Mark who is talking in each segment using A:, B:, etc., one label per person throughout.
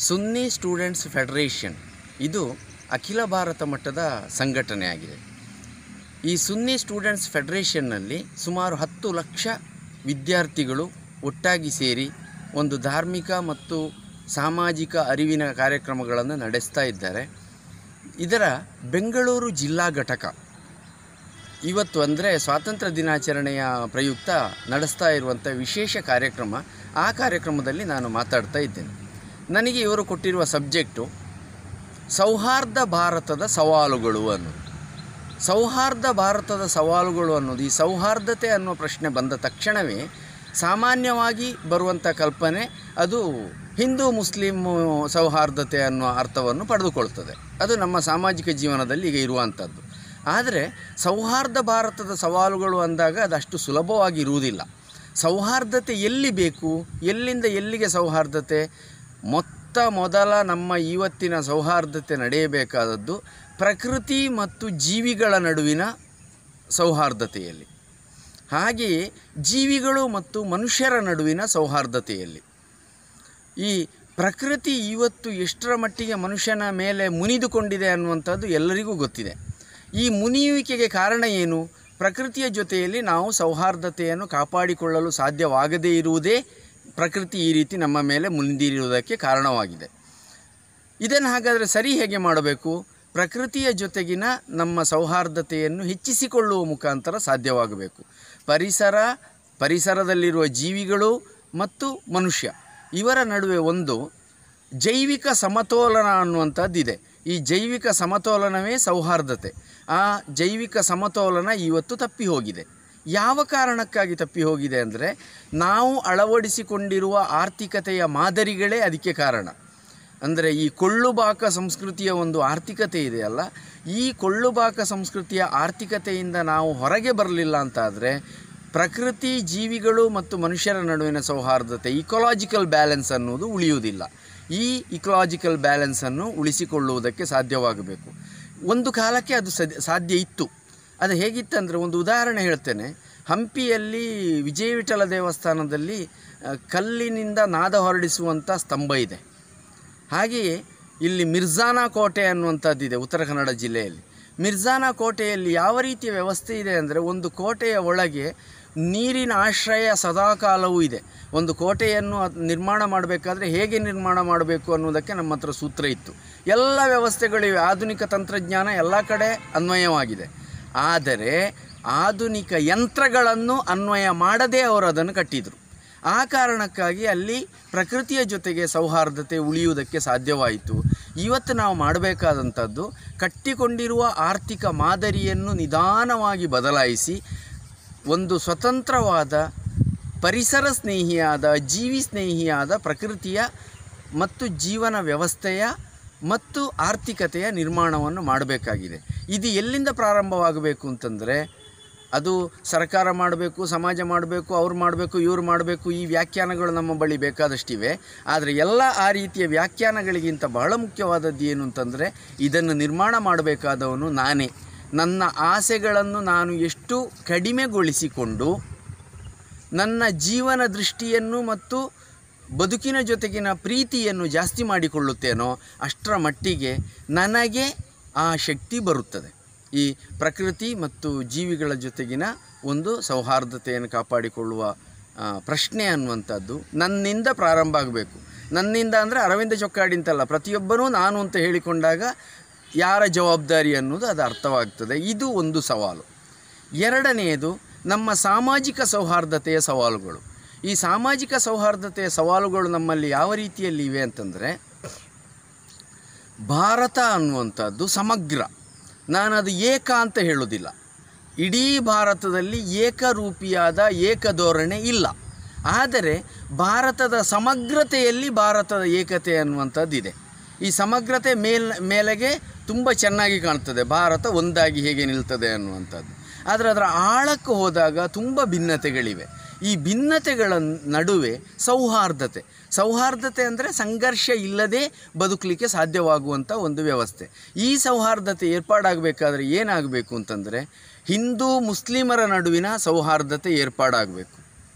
A: ಸುನ್ನಿ students federation ಇದು ಅಖಿಲ ಭಾರತ ಮಟ್ಟದ ಸಂಘಟನೆಯಾಗಿದೆ ಈ ಸುನ್ನಿ ಸ್ಟೂಡೆಂಟ್ಸ್ ಫೆಡರೇಷನ್ನಲ್ಲಿ ಸುಮಾರು ಹತ್ತು ಲಕ್ಷ ವಿದ್ಯಾರ್ಥಿಗಳು ಒಟ್ಟಾಗಿ ಸೇರಿ ಒಂದು ಧಾರ್ಮಿಕ ಮತ್ತು ಸಾಮಾಜಿಕ ಅರಿವಿನ ಕಾರ್ಯಕ್ರಮಗಳನ್ನು ನಡೆಸ್ತಾ ಇದ್ದಾರೆ ಇದರ ಬೆಂಗಳೂರು ಜಿಲ್ಲಾ ಘಟಕ ಇವತ್ತು ಅಂದರೆ ಸ್ವಾತಂತ್ರ್ಯ ದಿನಾಚರಣೆಯ ಪ್ರಯುಕ್ತ ನಡೆಸ್ತಾ ಇರುವಂಥ ವಿಶೇಷ ಕಾರ್ಯಕ್ರಮ ಆ ಕಾರ್ಯಕ್ರಮದಲ್ಲಿ ನಾನು ಮಾತಾಡ್ತಾ ಇದ್ದೇನೆ ನನಗೆ ಇವರು ಕೊಟ್ಟಿರುವ ಸಬ್ಜೆಕ್ಟು ಸೌಹಾರ್ದ ಭಾರತದ ಸವಾಲುಗಳು ಅನ್ನೋದು ಸೌಹಾರ್ದ ಭಾರತದ ಸವಾಲುಗಳು ಅನ್ನೋದು ಈ ಸೌಹಾರ್ದತೆ ಅನ್ನೋ ಪ್ರಶ್ನೆ ಬಂದ ತಕ್ಷಣವೇ ಸಾಮಾನ್ಯವಾಗಿ ಬರುವಂಥ ಕಲ್ಪನೆ ಅದು ಹಿಂದೂ ಮುಸ್ಲಿಂ ಸೌಹಾರ್ದತೆ ಅನ್ನೋ ಅರ್ಥವನ್ನು ಪಡೆದುಕೊಳ್ತದೆ ಅದು ನಮ್ಮ ಸಾಮಾಜಿಕ ಜೀವನದಲ್ಲಿ ಈಗ ಇರುವಂಥದ್ದು ಆದರೆ ಸೌಹಾರ್ದ ಭಾರತದ ಸವಾಲುಗಳು ಅಂದಾಗ ಅದಷ್ಟು ಸುಲಭವಾಗಿ ಇರುವುದಿಲ್ಲ ಸೌಹಾರ್ದತೆ ಎಲ್ಲಿ ಬೇಕು ಎಲ್ಲಿಂದ ಎಲ್ಲಿಗೆ ಸೌಹಾರ್ದತೆ ಮೊತ್ತ ಮೊದಲ ನಮ್ಮ ಇವತ್ತಿನ ಸೌಹಾರ್ದತೆ ನಡೆಯಬೇಕಾದದ್ದು ಪ್ರಕೃತಿ ಮತ್ತು ಜೀವಿಗಳ ನಡುವಿನ ಸೌಹಾರ್ದತೆಯಲ್ಲಿ ಹಾಗೆಯೇ ಜೀವಿಗಳು ಮತ್ತು ಮನುಷ್ಯರ ನಡುವಿನ ಸೌಹಾರ್ದತೆಯಲ್ಲಿ ಈ ಪ್ರಕೃತಿ ಇವತ್ತು ಎಷ್ಟರ ಮಟ್ಟಿಗೆ ಮನುಷ್ಯನ ಮೇಲೆ ಮುನಿದುಕೊಂಡಿದೆ ಅನ್ನುವಂಥದ್ದು ಎಲ್ಲರಿಗೂ ಗೊತ್ತಿದೆ ಈ ಮುನಿಯುವಿಕೆಗೆ ಕಾರಣ ಏನು ಪ್ರಕೃತಿಯ ಜೊತೆಯಲ್ಲಿ ನಾವು ಸೌಹಾರ್ದತೆಯನ್ನು ಕಾಪಾಡಿಕೊಳ್ಳಲು ಸಾಧ್ಯವಾಗದೇ ಇರುವುದೇ ಪ್ರಕೃತಿ ಈ ರೀತಿ ನಮ್ಮ ಮೇಲೆ ಮುನಿದಿರುವುದಕ್ಕೆ ಕಾರಣವಾಗಿದೆ ಇದನ್ನು ಹಾಗಾದರೆ ಸರಿ ಹೇಗೆ ಮಾಡಬೇಕು ಪ್ರಕೃತಿಯ ಜೊತೆಗಿನ ನಮ್ಮ ಸೌಹಾರ್ದತೆಯನ್ನು ಹೆಚ್ಚಿಸಿಕೊಳ್ಳುವ ಮುಖಾಂತರ ಸಾಧ್ಯವಾಗಬೇಕು ಪರಿಸರ ಪರಿಸರದಲ್ಲಿರುವ ಜೀವಿಗಳು ಮತ್ತು ಮನುಷ್ಯ ಇವರ ನಡುವೆ ಒಂದು ಜೈವಿಕ ಸಮತೋಲನ ಅನ್ನುವಂಥದ್ದಿದೆ ಈ ಜೈವಿಕ ಸಮತೋಲನವೇ ಸೌಹಾರ್ದತೆ ಆ ಜೈವಿಕ ಸಮತೋಲನ ಇವತ್ತು ತಪ್ಪಿ ಹೋಗಿದೆ ಯಾವ ಕಾರಣಕ್ಕಾಗಿ ತಪ್ಪಿ ಹೋಗಿದೆ ಅಂದರೆ ನಾವು ಅಳವಡಿಸಿಕೊಂಡಿರುವ ಆರ್ಥಿಕತೆಯ ಮಾದರಿಗಳೇ ಅದಕ್ಕೆ ಕಾರಣ ಅಂದರೆ ಈ ಕೊಳ್ಳುಬಾಕ ಸಂಸ್ಕೃತಿಯ ಒಂದು ಆರ್ಥಿಕತೆ ಇದೆಯಲ್ಲ ಈ ಕೊಳ್ಳುಬಾಕ ಸಂಸ್ಕೃತಿಯ ಆರ್ಥಿಕತೆಯಿಂದ ನಾವು ಹೊರಗೆ ಬರಲಿಲ್ಲ ಅಂತಾದರೆ ಪ್ರಕೃತಿ ಜೀವಿಗಳು ಮತ್ತು ಮನುಷ್ಯರ ನಡುವಿನ ಸೌಹಾರ್ದತೆ ಇಕೊಲಾಜಿಕಲ್ ಬ್ಯಾಲೆನ್ಸ್ ಅನ್ನೋದು ಉಳಿಯುವುದಿಲ್ಲ ಈ ಇಕೊಲಾಜಿಕಲ್ ಬ್ಯಾಲೆನ್ಸನ್ನು ಉಳಿಸಿಕೊಳ್ಳುವುದಕ್ಕೆ ಸಾಧ್ಯವಾಗಬೇಕು ಒಂದು ಕಾಲಕ್ಕೆ ಅದು ಸದ್ ಸಾಧ್ಯ ಇತ್ತು ಅದು ಹೇಗಿತ್ತಂದರೆ ಒಂದು ಉದಾಹರಣೆ ಹೇಳ್ತೇನೆ ಹಂಪಿಯಲ್ಲಿ ವಿಜಯವಿಠಲ ದೇವಸ್ಥಾನದಲ್ಲಿ ಆ, ಕಲ್ಲಿನಿಂದ ನಾದ ಹೊರಡಿಸುವಂಥ ಸ್ತಂಭ ಇದೆ ಹಾಗೆಯೇ ಇಲ್ಲಿ ಮಿರ್ಜಾನ ಕೋಟೆ ಅನ್ನುವಂಥದ್ದಿದೆ ಉತ್ತರ ಕನ್ನಡ ಜಿಲ್ಲೆಯಲ್ಲಿ ಮಿರ್ಜಾನ ಕೋಟೆಯಲ್ಲಿ ಯಾವ ರೀತಿಯ ವ್ಯವಸ್ಥೆ ಇದೆ ಅಂದರೆ ಒಂದು ಕೋಟೆಯ ಒಳಗೆ ನೀರಿನ ಆಶ್ರಯ ಸದಾಕಾಲವೂ ಇದೆ ಒಂದು ಕೋಟೆಯನ್ನು ಅದ್ ನಿರ್ಮಾಣ ಮಾಡಬೇಕಾದ್ರೆ ಹೇಗೆ ನಿರ್ಮಾಣ ಮಾಡಬೇಕು ಅನ್ನೋದಕ್ಕೆ ನಮ್ಮ ಹತ್ರ ಸೂತ್ರ ಇತ್ತು ಎಲ್ಲ ವ್ಯವಸ್ಥೆಗಳಿವೆ ಆಧುನಿಕ ತಂತ್ರಜ್ಞಾನ ಎಲ್ಲ ಕಡೆ ಅನ್ವಯವಾಗಿದೆ ಆದರೆ ಆಧುನಿಕ ಯಂತ್ರಗಳನ್ನು ಅನ್ವಯ ಮಾಡದೇ ಅವರು ಅದನ್ನು ಕಟ್ಟಿದರು ಆ ಕಾರಣಕ್ಕಾಗಿ ಅಲ್ಲಿ ಪ್ರಕೃತಿಯ ಜೊತೆಗೆ ಸೌಹಾರ್ದತೆ ಉಳಿಯುವುದಕ್ಕೆ ಸಾಧ್ಯವಾಯಿತು ಇವತ್ತು ನಾವು ಮಾಡಬೇಕಾದಂಥದ್ದು ಕಟ್ಟಿಕೊಂಡಿರುವ ಆರ್ಥಿಕ ಮಾದರಿಯನ್ನು ನಿಧಾನವಾಗಿ ಬದಲಾಯಿಸಿ ಒಂದು ಸ್ವತಂತ್ರವಾದ ಪರಿಸರ ಸ್ನೇಹಿಯಾದ ಜೀವಿ ಸ್ನೇಹಿಯಾದ ಪ್ರಕೃತಿಯ ಮತ್ತು ಜೀವನ ವ್ಯವಸ್ಥೆಯ ಮತ್ತು ಆರ್ಥಿಕತೆಯ ನಿರ್ಮಾಣವನ್ನು ಮಾಡಬೇಕಾಗಿದೆ ಇದು ಎಲ್ಲಿಂದ ಪ್ರಾರಂಭವಾಗಬೇಕು ಅಂತಂದರೆ ಅದು ಸರ್ಕಾರ ಮಾಡಬೇಕು ಸಮಾಜ ಮಾಡಬೇಕು ಅವ್ರು ಮಾಡಬೇಕು ಇವ್ರು ಮಾಡಬೇಕು ಈ ವ್ಯಾಖ್ಯಾನಗಳು ನಮ್ಮ ಬಳಿ ಬೇಕಾದಷ್ಟಿವೆ ಆದರೆ ಎಲ್ಲ ಆ ರೀತಿಯ ವ್ಯಾಖ್ಯಾನಗಳಿಗಿಂತ ಬಹಳ ಮುಖ್ಯವಾದದ್ದು ಏನು ಅಂತಂದರೆ ಇದನ್ನು ನಿರ್ಮಾಣ ಮಾಡಬೇಕಾದವನು ನಾನೇ ನನ್ನ ಆಸೆಗಳನ್ನು ನಾನು ಎಷ್ಟು ಕಡಿಮೆಗೊಳಿಸಿಕೊಂಡು ನನ್ನ ಜೀವನ ದೃಷ್ಟಿಯನ್ನು ಮತ್ತು ಬದುಕಿನ ಜೊತೆಗಿನ ಪ್ರೀತಿಯನ್ನು ಜಾಸ್ತಿ ಮಾಡಿಕೊಳ್ಳುತ್ತೇನೋ ಅಷ್ಟರ ಮಟ್ಟಿಗೆ ನನಗೆ ಆ ಶಕ್ತಿ ಬರುತ್ತದೆ ಈ ಪ್ರಕೃತಿ ಮತ್ತು ಜೀವಿಗಳ ಜೊತೆಗಿನ ಒಂದು ಸೌಹಾರ್ದತೆಯನ್ನು ಕಾಪಾಡಿಕೊಳ್ಳುವ ಆ, ಪ್ರಶ್ನೆ ಅನ್ನುವಂಥದ್ದು ನನ್ನಿಂದ ಪ್ರಾರಂಭ ಆಗಬೇಕು ನನ್ನಿಂದ ಅಂದರೆ ಅರವಿಂದ ಚೊಕ್ಕಾಡಿ ಅಂತಲ್ಲ ಪ್ರತಿಯೊಬ್ಬನೂ ನಾನು ಅಂತ ಹೇಳಿಕೊಂಡಾಗ ಯಾರ ಜವಾಬ್ದಾರಿ ಅನ್ನೋದು ಅದು ಅರ್ಥವಾಗ್ತದೆ ಇದು ಒಂದು ಸವಾಲು ಎರಡನೆಯದು ನಮ್ಮ ಸಾಮಾಜಿಕ ಸೌಹಾರ್ದತೆಯ ಸವಾಲುಗಳು ಈ ಸಾಮಾಜಿಕ ಸೌಹಾರ್ದತೆಯ ಸವಾಲುಗಳು ನಮ್ಮಲ್ಲಿ ಯಾವ ರೀತಿಯಲ್ಲಿ ಇವೆ ಅಂತಂದರೆ ಭಾರತ ಅನ್ನುವಂಥದ್ದು ಸಮಗ್ರ ನಾನು ಅದು ಏಕ ಅಂತ ಹೇಳೋದಿಲ್ಲ ಇಡೀ ಭಾರತದಲ್ಲಿ ಏಕರೂಪಿಯಾದ ಏಕಧೋರಣೆ ಇಲ್ಲ ಆದರೆ ಭಾರತದ ಸಮಗ್ರತೆಯಲ್ಲಿ ಭಾರತದ ಏಕತೆ ಅನ್ನುವಂಥದ್ದಿದೆ ಈ ಸಮಗ್ರತೆ ಮೇಲ್ ಮೇಲೆಗೆ ತುಂಬ ಚೆನ್ನಾಗಿ ಕಾಣ್ತದೆ ಭಾರತ ಒಂದಾಗಿ ಹೇಗೆ ನಿಲ್ತದೆ ಅನ್ನುವಂಥದ್ದು ಆದರೆ ಅದರ ಆಳಕ್ಕೆ ಹೋದಾಗ ತುಂಬ ಭಿನ್ನತೆಗಳಿವೆ ಈ ಭಿನ್ನತೆಗಳ ನಡುವೆ ಸೌಹಾರ್ದತೆ ಸೌಹಾರ್ದತೆ ಅಂದರೆ ಸಂಘರ್ಷ ಇಲ್ಲದೆ ಬದುಕಲಿಕ್ಕೆ ಸಾಧ್ಯವಾಗುವಂಥ ಒಂದು ವ್ಯವಸ್ಥೆ ಈ ಸೌಹಾರ್ದತೆ ಏರ್ಪಾಡಾಗಬೇಕಾದ್ರೆ ಏನಾಗಬೇಕು ಅಂತಂದರೆ ಹಿಂದೂ ಮುಸ್ಲಿಮರ ನಡುವಿನ ಸೌಹಾರ್ದತೆ ಏರ್ಪಾಡಾಗಬೇಕು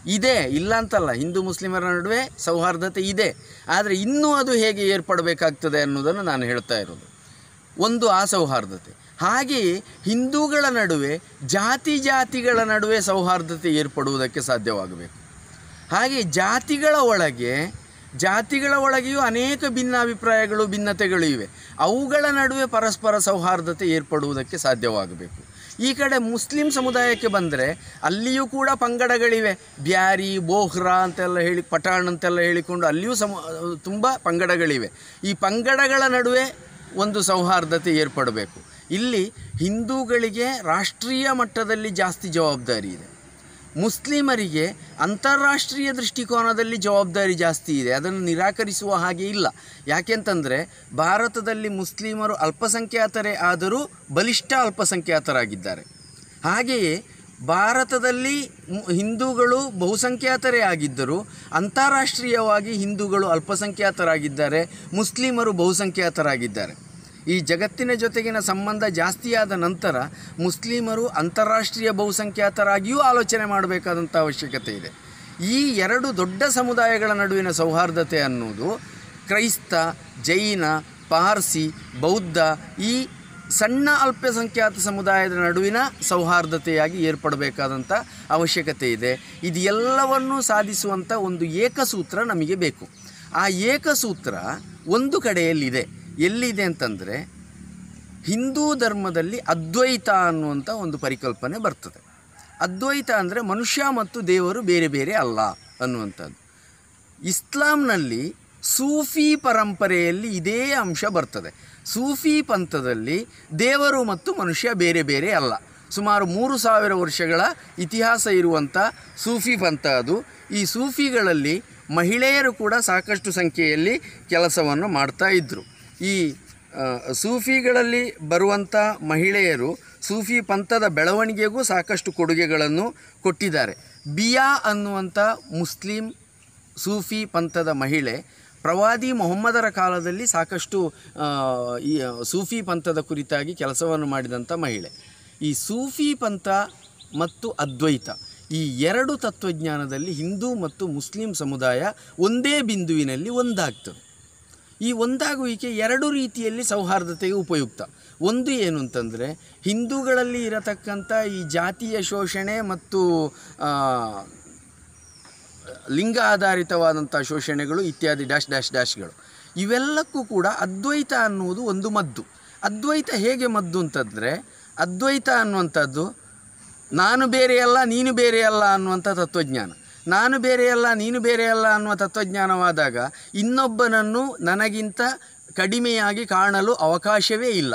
A: ಇದೆ ಇಲ್ಲ ಅಂತಲ್ಲ ಹಿಂದೂ ಮುಸ್ಲಿಮರ ನಡುವೆ ಸೌಹಾರ್ದತೆ ಇದೆ ಆದರೆ ಇನ್ನೂ ಅದು ಹೇಗೆ ಏರ್ಪಡಬೇಕಾಗ್ತದೆ ಅನ್ನೋದನ್ನು ನಾನು ಹೇಳ್ತಾ ಇರೋದು ಒಂದು ಆ ಸೌಹಾರ್ದತೆ ಹಾಗೆಯೇ ಹಿಂದೂಗಳ ನಡುವೆ ಜಾತಿ ಜಾತಿಗಳ ನಡುವೆ ಸೌಹಾರ್ದತೆ ಏರ್ಪಡುವುದಕ್ಕೆ ಸಾಧ್ಯವಾಗಬೇಕು ಹಾಗೆ ಜಾತಿಗಳ ಒಳಗೆ ಜಾತಿಗಳ ಒಳಗೆಯೂ ಅನೇಕ ಭಿನ್ನಾಭಿಪ್ರಾಯಗಳು ಭಿನ್ನತೆಗಳು ಇವೆ ಅವುಗಳ ನಡುವೆ ಪರಸ್ಪರ ಸೌಹಾರ್ದತೆ ಏರ್ಪಡುವುದಕ್ಕೆ ಸಾಧ್ಯವಾಗಬೇಕು ಈ ಕಡೆ ಮುಸ್ಲಿಂ ಸಮುದಾಯಕ್ಕೆ ಬಂದರೆ ಅಲ್ಲಿಯೂ ಕೂಡ ಪಂಗಡಗಳಿವೆ ಬ್ಯಾರಿ ಬೋಹ್ರಾ ಅಂತೆಲ್ಲ ಹೇಳಿ ಪಠಾಣ್ ಅಂತೆಲ್ಲ ಹೇಳಿಕೊಂಡು ಅಲ್ಲಿಯೂ ಸಮ ತುಂಬ ಪಂಗಡಗಳಿವೆ ಈ ಪಂಗಡಗಳ ನಡುವೆ ಒಂದು ಸೌಹಾರ್ದತೆ ಏರ್ಪಡಬೇಕು ಇಲ್ಲಿ ಹಿಂದೂಗಳಿಗೆ ರಾಷ್ಟ್ರೀಯ ಮಟ್ಟದಲ್ಲಿ ಜಾಸ್ತಿ ಜವಾಬ್ದಾರಿ ಇದೆ ಮುಸ್ಲಿಮರಿಗೆ ಅಂತಾರಾಷ್ಟ್ರೀಯ ದೃಷ್ಟಿಕೋನದಲ್ಲಿ ಜವಾಬ್ದಾರಿ ಜಾಸ್ತಿ ಇದೆ ಅದನ್ನು ನಿರಾಕರಿಸುವ ಹಾಗೆ ಇಲ್ಲ ಯಾಕೆಂತಂದರೆ ಭಾರತದಲ್ಲಿ ಮುಸ್ಲಿಮರು ಅಲ್ಪಸಂಖ್ಯಾತರೇ ಆದರೂ ಬಲಿಷ್ಠ ಅಲ್ಪಸಂಖ್ಯಾತರಾಗಿದ್ದಾರೆ ಹಾಗೆಯೇ ಭಾರತದಲ್ಲಿ ಮು- ಹಿಂದೂಗಳು ಬಹುಸಂಖ್ಯಾತರೇ ಆಗಿದ್ದರೂ ಅಂತಾರಾಷ್ಟ್ರೀಯವಾಗಿ ಹಿಂದೂಗಳು ಅಲ್ಪಸಂಖ್ಯಾತರಾಗಿದ್ದಾರೆ ಮುಸ್ಲಿಮರು ಬಹುಸಂಖ್ಯಾತರಾಗಿದ್ದಾರೆ ಈ ಜಗತ್ತಿನ ಜೊತೆಗಿನ ಸಂಬಂಧ ಜಾಸ್ತಿಯಾದ ನಂತರ ಮುಸ್ಲಿಮರು ಅಂತಾರಾಷ್ಟ್ರೀಯ ಬಹುಸಂಖ್ಯಾತರಾಗಿಯೂ ಆಲೋಚನೆ ಮಾಡಬೇಕಾದಂಥ ಅವಶ್ಯಕತೆ ಇದೆ ಈ ಎರಡು ದೊಡ್ಡ ಸಮುದಾಯಗಳ ನಡುವಿನ ಸೌಹಾರ್ದತೆ ಅನ್ನುವುದು ಕ್ರೈಸ್ತ ಜೈನ ಪಾರ್ಸಿ ಬೌದ್ಧ ಈ ಸಣ್ಣ ಅಲ್ಪಸಂಖ್ಯಾತ ಸಮುದಾಯದ ನಡುವಿನ ಸೌಹಾರ್ದತೆಯಾಗಿ ಏರ್ಪಡಬೇಕಾದಂಥ ಅವಶ್ಯಕತೆ ಇದೆ ಇದು ಎಲ್ಲವನ್ನೂ ಸಾಧಿಸುವಂಥ ಒಂದು ಏಕಸೂತ್ರ ನಮಗೆ ಬೇಕು ಆ ಏಕಸೂತ್ರ ಒಂದು ಕಡೆಯಲ್ಲಿದೆ ಎಲ್ಲಿದೆ ಅಂತಂದರೆ ಹಿಂದೂ ಧರ್ಮದಲ್ಲಿ ಅದ್ವೈತ ಅನ್ನುವಂಥ ಒಂದು ಪರಿಕಲ್ಪನೆ ಬರ್ತದೆ ಅದ್ವೈತ ಅಂದರೆ ಮನುಷ್ಯ ಮತ್ತು ದೇವರು ಬೇರೆ ಬೇರೆ ಅಲ್ಲ ಅನ್ನುವಂಥದ್ದು ಇಸ್ಲಾಂನಲ್ಲಿ ಸೂಫಿ ಪರಂಪರೆಯಲ್ಲಿ ಇದೇ ಅಂಶ ಬರ್ತದೆ ಸೂಫಿ ಪಂಥದಲ್ಲಿ ದೇವರು ಮತ್ತು ಮನುಷ್ಯ ಬೇರೆ ಬೇರೆ ಅಲ್ಲ ಸುಮಾರು ಮೂರು ಸಾವಿರ ವರ್ಷಗಳ ಇತಿಹಾಸ ಇರುವಂಥ ಸೂಫಿ ಪಂಥ ಅದು ಈ ಸೂಫಿಗಳಲ್ಲಿ ಮಹಿಳೆಯರು ಕೂಡ ಸಾಕಷ್ಟು ಸಂಖ್ಯೆಯಲ್ಲಿ ಕೆಲಸವನ್ನು ಮಾಡ್ತಾ ಇದ್ದರು ಈ ಆ, ಸೂಫಿಗಳಲ್ಲಿ ಬರುವಂಥ ಮಹಿಳೆಯರು ಸೂಫಿ ಪಂಥದ ಬೆಳವಣಿಗೆಗೂ ಸಾಕಷ್ಟು ಕೊಡುಗೆಗಳನ್ನು ಕೊಟ್ಟಿದ್ದಾರೆ ಬಿಯಾ ಅನ್ನುವಂಥ ಮುಸ್ಲಿಂ ಸೂಫಿ ಪಂಥದ ಮಹಿಳೆ ಪ್ರವಾದಿ ಮೊಹಮ್ಮದರ ಕಾಲದಲ್ಲಿ ಸಾಕಷ್ಟು ಆ, ಈ ಸೂಫಿ ಪಂಥದ ಕುರಿತಾಗಿ ಕೆಲಸವನ್ನು ಮಾಡಿದಂಥ ಮಹಿಳೆ ಈ ಸೂಫಿ ಪಂಥ ಮತ್ತು ಅದ್ವೈತ ಈ ಎರಡು ತತ್ವಜ್ಞಾನದಲ್ಲಿ ಹಿಂದೂ ಮತ್ತು ಮುಸ್ಲಿಂ ಸಮುದಾಯ ಒಂದೇ ಬಿಂದುವಿನಲ್ಲಿ ಒಂದಾಗ್ತದೆ ಈ ಒಂದಾಗುವಿಕೆ ಎರಡು ರೀತಿಯಲ್ಲಿ ಸೌಹಾರ್ದತೆಗೆ ಉಪಯುಕ್ತ ಒಂದು ಏನು ಅಂತಂದರೆ ಹಿಂದೂಗಳಲ್ಲಿ ಇರತಕ್ಕಂಥ ಈ ಜಾತಿಯ ಶೋಷಣೆ ಮತ್ತು ಆ, ಲಿಂಗ ಆಧಾರಿತವಾದಂಥ ಶೋಷಣೆಗಳು ಇತ್ಯಾದಿ ಡ್ಯಾಶ್ ಡ್ಯಾಶ್ ಡ್ಯಾಶ್ಗಳು ಇವೆಲ್ಲಕ್ಕೂ ಕೂಡ ಅದ್ವೈತ ಅನ್ನುವುದು ಒಂದು ಮದ್ದು ಅದ್ವೈತ ಹೇಗೆ ಮದ್ದು ಅಂತಂದರೆ ಅದ್ವೈತ ಅನ್ನುವಂಥದ್ದು ನಾನು ಬೇರೆಯಲ್ಲ ನೀನು ಬೇರೆಯಲ್ಲ ಅನ್ನುವಂಥ ತತ್ವಜ್ಞಾನ ನಾನು ಬೇರೆಯಲ್ಲ ನೀನು ಬೇರೆಯಲ್ಲ ಅನ್ನುವ ತತ್ವಜ್ಞಾನವಾದಾಗ ಇನ್ನೊಬ್ಬನನ್ನು ನನಗಿಂತ ಕಡಿಮೆಯಾಗಿ ಕಾಣಲು ಅವಕಾಶವೇ ಇಲ್ಲ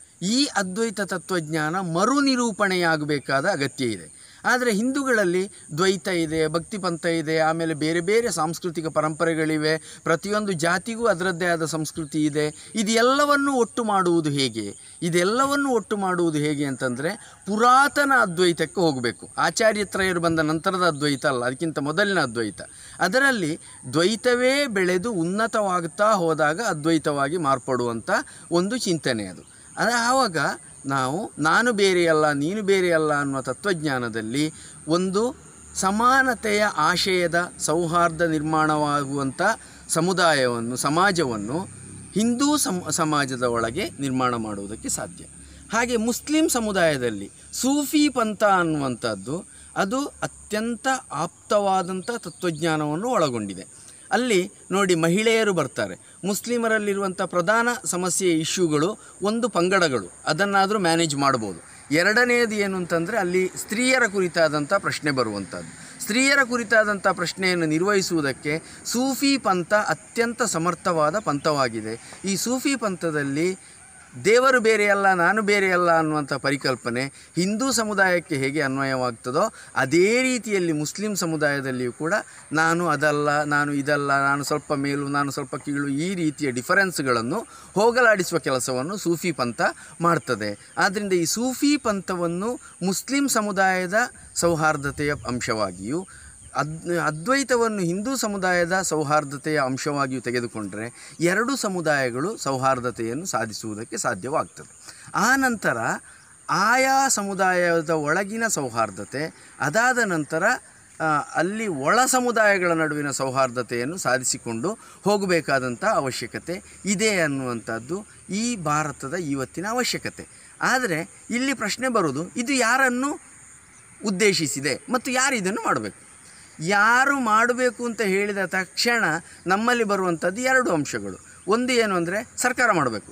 A: ಈ ಅದ್ವೈತ ತತ್ವಜ್ಞಾನ ಮರುನಿರೂಪಣೆಯಾಗಬೇಕಾದ ಅಗತ್ಯ ಇದೆ ಆದರೆ ಹಿಂದೂಗಳಲ್ಲಿ ದ್ವೈತ ಇದೆ ಭಕ್ತಿಪಂಥ ಇದೆ ಆಮೇಲೆ ಬೇರೆ ಬೇರೆ ಸಾಂಸ್ಕೃತಿಕ ಪರಂಪರೆಗಳಿವೆ ಪ್ರತಿಯೊಂದು ಜಾತಿಗೂ ಅದರದ್ದೇ ಆದ ಸಂಸ್ಕೃತಿ ಇದೆ ಇದೆಲ್ಲವನ್ನು ಒಟ್ಟು ಮಾಡುವುದು ಹೇಗೆ ಇದೆಲ್ಲವನ್ನು ಒಟ್ಟು ಮಾಡುವುದು ಹೇಗೆ ಅಂತಂದರೆ ಪುರಾತನ ಅದ್ವೈತಕ್ಕೆ ಹೋಗಬೇಕು ಆಚಾರ್ಯತ್ರಯರು ಬಂದ ನಂತರದ ಅದ್ವೈತ ಅಲ್ಲ ಅದಕ್ಕಿಂತ ಮೊದಲಿನ ಅದ್ವೈತ ಅದರಲ್ಲಿ ದ್ವೈತವೇ ಬೆಳೆದು ಉನ್ನತವಾಗುತ್ತಾ ಹೋದಾಗ ಅದ್ವೈತವಾಗಿ ಮಾರ್ಪಡುವಂಥ ಒಂದು ಚಿಂತನೆ ಅದು ಅದು ಆವಾಗ ನಾವು ನಾನು ಬೇರೆಯಲ್ಲ ನೀನು ಬೇರೆಯಲ್ಲ ಅನ್ನುವ ತತ್ವಜ್ಞಾನದಲ್ಲಿ ಒಂದು ಸಮಾನತೆಯ ಆಶಯದ ಸೌಹಾರ್ದ ನಿರ್ಮಾಣವಾಗುವಂಥ ಸಮುದಾಯವನ್ನು ಸಮಾಜವನ್ನು ಹಿಂದೂ ಸಮ ಸಮಾಜದ ಒಳಗೆ ನಿರ್ಮಾಣ ಮಾಡುವುದಕ್ಕೆ ಸಾಧ್ಯ ಹಾಗೆ ಮುಸ್ಲಿಂ ಸಮುದಾಯದಲ್ಲಿ ಸೂಫಿ ಪಂಥ ಅನ್ನುವಂಥದ್ದು ಅದು ಅತ್ಯಂತ ಆಪ್ತವಾದಂಥ ತತ್ವಜ್ಞಾನವನ್ನು ಒಳಗೊಂಡಿದೆ ಅಲ್ಲಿ ನೋಡಿ ಮಹಿಳೆಯರು ಬರ್ತಾರೆ ಮುಸ್ಲಿಮರಲ್ಲಿರುವಂಥ ಪ್ರಧಾನ ಸಮಸ್ಯೆ ಇಶ್ಯೂಗಳು ಒಂದು ಪಂಗಡಗಳು ಅದನ್ನಾದರೂ ಮ್ಯಾನೇಜ್ ಮಾಡ್ಬೋದು ಎರಡನೆಯದು ಏನು ಅಂತಂದರೆ ಅಲ್ಲಿ ಸ್ತ್ರೀಯರ ಕುರಿತಾದಂಥ ಪ್ರಶ್ನೆ ಬರುವಂಥದ್ದು ಸ್ತ್ರೀಯರ ಕುರಿತಾದಂಥ ಪ್ರಶ್ನೆಯನ್ನು ನಿರ್ವಹಿಸುವುದಕ್ಕೆ ಸೂಫಿ ಪಂಥ ಅತ್ಯಂತ ಸಮರ್ಥವಾದ ಪಂಥವಾಗಿದೆ ಈ ಸೂಫಿ ಪಂಥದಲ್ಲಿ ದೇವರು ಬೇರೆಯಲ್ಲ ನಾನು ಬೇರೆಯಲ್ಲ ಅನ್ನುವಂಥ ಪರಿಕಲ್ಪನೆ ಹಿಂದೂ ಸಮುದಾಯಕ್ಕೆ ಹೇಗೆ ಅನ್ವಯವಾಗ್ತದೋ ಅದೇ ರೀತಿಯಲ್ಲಿ ಮುಸ್ಲಿಂ ಸಮುದಾಯದಲ್ಲಿಯೂ ಕೂಡ ನಾನು ಅದಲ್ಲ ನಾನು ಇದಲ್ಲ ನಾನು ಸ್ವಲ್ಪ ಮೇಲು ನಾನು ಸ್ವಲ್ಪ ಕೀಳು ಈ ರೀತಿಯ ಡಿಫರೆನ್ಸ್ಗಳನ್ನು ಹೋಗಲಾಡಿಸುವ ಕೆಲಸವನ್ನು ಸೂಫಿ ಪಂಥ ಮಾಡ್ತದೆ ಆದ್ದರಿಂದ ಈ ಸೂಫಿ ಪಂಥವನ್ನು ಮುಸ್ಲಿಂ ಸಮುದಾಯದ ಸೌಹಾರ್ದತೆಯ ಅಂಶವಾಗಿಯೂ ಅದ್ ಅದ್ವೈತವನ್ನು ಹಿಂದೂ ಸಮುದಾಯದ ಸೌಹಾರ್ದತೆಯ ಅಂಶವಾಗಿಯೂ ತೆಗೆದುಕೊಂಡರೆ ಎರಡು ಸಮುದಾಯಗಳು ಸೌಹಾರ್ದತೆಯನ್ನು ಸಾಧಿಸುವುದಕ್ಕೆ ಸಾಧ್ಯವಾಗ್ತದೆ ಆ ನಂತರ ಆಯಾ ಸಮುದಾಯದ ಒಳಗಿನ ಸೌಹಾರ್ದತೆ ಅದಾದ ನಂತರ ಆ, ಅಲ್ಲಿ ಒಳ ಸಮುದಾಯಗಳ ನಡುವಿನ ಸೌಹಾರ್ದತೆಯನ್ನು ಸಾಧಿಸಿಕೊಂಡು ಹೋಗಬೇಕಾದಂಥ ಅವಶ್ಯಕತೆ ಇದೆ ಅನ್ನುವಂಥದ್ದು ಈ ಭಾರತದ ಇವತ್ತಿನ ಅವಶ್ಯಕತೆ ಆದರೆ ಇಲ್ಲಿ ಪ್ರಶ್ನೆ ಬರೋದು ಇದು ಯಾರನ್ನು ಉದ್ದೇಶಿಸಿದೆ ಮತ್ತು ಯಾರು ಇದನ್ನು ಮಾಡಬೇಕು ಯಾರು ಮಾಡಬೇಕು ಅಂತ ಹೇಳಿದ ತಕ್ಷಣ ನಮ್ಮಲ್ಲಿ ಬರುವಂಥದ್ದು ಎರಡು ಅಂಶಗಳು ಒಂದು ಏನು ಅಂದರೆ ಸರ್ಕಾರ ಮಾಡಬೇಕು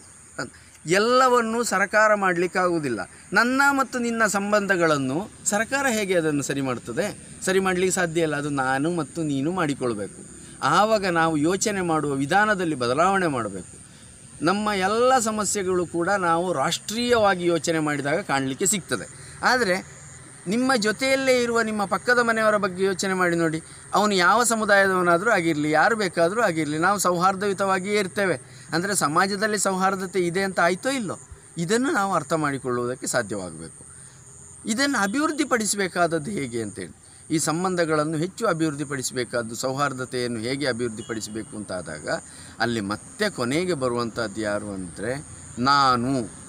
A: ಎಲ್ಲವನ್ನು ಸರ್ಕಾರ ಮಾಡಲಿಕ್ಕಾಗುವುದಿಲ್ಲ ನನ್ನ ಮತ್ತು ನಿನ್ನ ಸಂಬಂಧಗಳನ್ನು ಸರ್ಕಾರ ಹೇಗೆ ಅದನ್ನು ಸರಿ ಮಾಡ್ತದೆ ಸರಿ ಮಾಡಲಿಕ್ಕೆ ಸಾಧ್ಯ ಇಲ್ಲ ಅದು ನಾನು ಮತ್ತು ನೀನು ಮಾಡಿಕೊಳ್ಬೇಕು ಆವಾಗ ನಾವು ಯೋಚನೆ ಮಾಡುವ ವಿಧಾನದಲ್ಲಿ ಬದಲಾವಣೆ ಮಾಡಬೇಕು ನಮ್ಮ ಎಲ್ಲ ಸಮಸ್ಯೆಗಳು ಕೂಡ ನಾವು ರಾಷ್ಟ್ರೀಯವಾಗಿ ಯೋಚನೆ ಮಾಡಿದಾಗ ಕಾಣಲಿಕ್ಕೆ ಸಿಗ್ತದೆ ಆದರೆ ನಿಮ್ಮ ಜೊತೆಯಲ್ಲೇ ಇರುವ ನಿಮ್ಮ ಪಕ್ಕದ ಮನೆಯವರ ಬಗ್ಗೆ ಯೋಚನೆ ಮಾಡಿ ನೋಡಿ ಅವನು ಯಾವ ಸಮುದಾಯದವನಾದರೂ ಆಗಿರಲಿ ಯಾರು ಬೇಕಾದರೂ ಆಗಿರಲಿ ನಾವು ಸೌಹಾರ್ದಯುತವಾಗಿಯೇ ಇರ್ತೇವೆ ಅಂದರೆ ಸಮಾಜದಲ್ಲಿ ಸೌಹಾರ್ದತೆ ಇದೆ ಅಂತ ಆಯಿತೋ ಇಲ್ಲೋ ಇದನ್ನು ನಾವು ಅರ್ಥ ಮಾಡಿಕೊಳ್ಳುವುದಕ್ಕೆ ಸಾಧ್ಯವಾಗಬೇಕು ಇದನ್ನು ಅಭಿವೃದ್ಧಿಪಡಿಸಬೇಕಾದದ್ದು ಹೇಗೆ ಅಂತೇಳಿ ಈ ಸಂಬಂಧಗಳನ್ನು ಹೆಚ್ಚು ಅಭಿವೃದ್ಧಿಪಡಿಸಬೇಕಾದ್ದು ಸೌಹಾರ್ದತೆಯನ್ನು ಹೇಗೆ ಅಭಿವೃದ್ಧಿಪಡಿಸಬೇಕು ಅಂತಾದಾಗ ಅಲ್ಲಿ ಮತ್ತೆ ಕೊನೆಗೆ ಬರುವಂಥದ್ದು ಯಾರು ಅಂದರೆ ನಾನು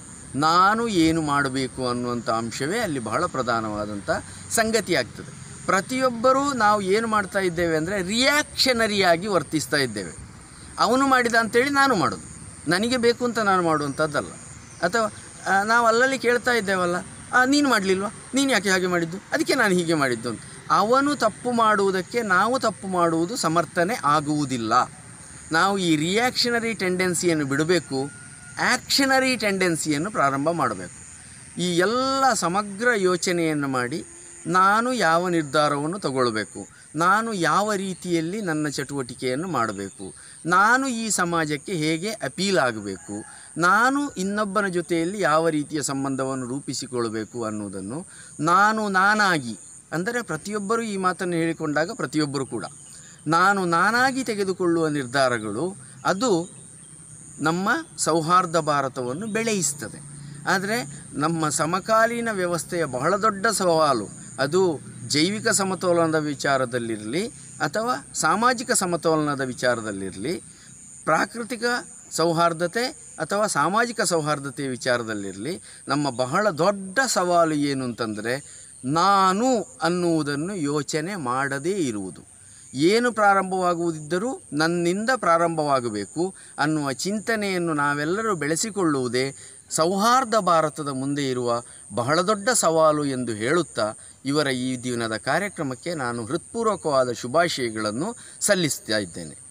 A: ನಾನು ಏನು ಮಾಡಬೇಕು ಅನ್ನುವಂಥ ಅಂಶವೇ ಅಲ್ಲಿ ಬಹಳ ಪ್ರಧಾನವಾದಂಥ ಸಂಗತಿ ಆಗ್ತದೆ ಪ್ರತಿಯೊಬ್ಬರೂ ನಾವು ಏನು ಮಾಡ್ತಾ ಇದ್ದೇವೆ ಅಂದರೆ ರಿಯಾಕ್ಷನರಿಯಾಗಿ ವರ್ತಿಸ್ತಾ ಇದ್ದೇವೆ ಅವನು ಮಾಡಿದ ಅಂತೇಳಿ ನಾನು ಮಾಡೋದು ನನಗೆ ಬೇಕು ಅಂತ ನಾನು ಮಾಡುವಂಥದ್ದಲ್ಲ ಅಥವಾ ಆ, ನಾವು ಅಲ್ಲಲ್ಲಿ ಕೇಳ್ತಾ ಇದ್ದೇವಲ್ಲ ಆ, ನೀನು ಮಾಡಲಿಲ್ವಾ ನೀನು ಯಾಕೆ ಹಾಗೆ ಮಾಡಿದ್ದು ಅದಕ್ಕೆ ನಾನು ಹೀಗೆ ಮಾಡಿದ್ದು ಅಂತ ಅವನು ತಪ್ಪು ಮಾಡುವುದಕ್ಕೆ ನಾವು ತಪ್ಪು ಮಾಡುವುದು ಸಮರ್ಥನೆ ಆಗುವುದಿಲ್ಲ ನಾವು ಈ ರಿಯಾಕ್ಷನರಿ ಟೆಂಡೆನ್ಸಿಯನ್ನು ಬಿಡಬೇಕು ಆ್ಯಕ್ಷನರಿ ಟೆಂಡೆನ್ಸಿಯನ್ನು ಪ್ರಾರಂಭ ಮಾಡಬೇಕು ಈ ಎಲ್ಲ ಸಮಗ್ರ ಯೋಚನೆಯನ್ನು ಮಾಡಿ ನಾನು ಯಾವ ನಿರ್ಧಾರವನ್ನು ತಗೊಳ್ಬೇಕು ನಾನು ಯಾವ ರೀತಿಯಲ್ಲಿ ನನ್ನ ಚಟುವಟಿಕೆಯನ್ನು ಮಾಡಬೇಕು ನಾನು ಈ ಸಮಾಜಕ್ಕೆ ಹೇಗೆ ಅಪೀಲ್ ಆಗಬೇಕು ನಾನು ಇನ್ನೊಬ್ಬನ ಜೊತೆಯಲ್ಲಿ ಯಾವ ರೀತಿಯ ಸಂಬಂಧವನ್ನು ರೂಪಿಸಿಕೊಳ್ಳಬೇಕು ಅನ್ನುವುದನ್ನು ನಾನು ನಾನಾಗಿ ಅಂದರೆ ಪ್ರತಿಯೊಬ್ಬರೂ ಈ ಮಾತನ್ನು ಹೇಳಿಕೊಂಡಾಗ ಪ್ರತಿಯೊಬ್ಬರು ಕೂಡ ನಾನು ನಾನಾಗಿ ತೆಗೆದುಕೊಳ್ಳುವ ನಿರ್ಧಾರಗಳು ಅದು ನಮ್ಮ ಸೌಹಾರ್ದ ಭಾರತವನ್ನು ಬೆಳೆಯಿಸ್ತದೆ ಆದರೆ ನಮ್ಮ ಸಮಕಾಲೀನ ವ್ಯವಸ್ಥೆಯ ಬಹಳ ದೊಡ್ಡ ಸವಾಲು ಅದು ಜೈವಿಕ ಸಮತೋಲನದ ವಿಚಾರದಲ್ಲಿರಲಿ ಅಥವಾ ಸಾಮಾಜಿಕ ಸಮತೋಲನದ ವಿಚಾರದಲ್ಲಿರಲಿ ಪ್ರಾಕೃತಿಕ ಸೌಹಾರ್ದತೆ ಅಥವಾ ಸಾಮಾಜಿಕ ಸೌಹಾರ್ದತೆಯ ವಿಚಾರದಲ್ಲಿರಲಿ ನಮ್ಮ ಬಹಳ ದೊಡ್ಡ ಸವಾಲು ಏನು ಅಂತಂದರೆ ನಾನು ಅನ್ನುವುದನ್ನು ಯೋಚನೆ ಮಾಡದೇ ಇರುವುದು ಏನು ಪ್ರಾರಂಭವಾಗುವುದಿದ್ದರೂ ನನ್ನಿಂದ ಪ್ರಾರಂಭವಾಗಬೇಕು ಅನ್ನುವ ಚಿಂತನೆಯನ್ನು ನಾವೆಲ್ಲರೂ ಬೆಳೆಸಿಕೊಳ್ಳುವುದೇ ಸೌಹಾರ್ದ ಭಾರತದ ಮುಂದೆ ಇರುವ ಬಹಳ ದೊಡ್ಡ ಸವಾಲು ಎಂದು ಹೇಳುತ್ತಾ ಇವರ ಈ ದಿನದ ಕಾರ್ಯಕ್ರಮಕ್ಕೆ ನಾನು ಹೃತ್ಪೂರ್ವಕವಾದ ಶುಭಾಶಯಗಳನ್ನು ಸಲ್ಲಿಸ್ತಾ ಇದ್ದೇನೆ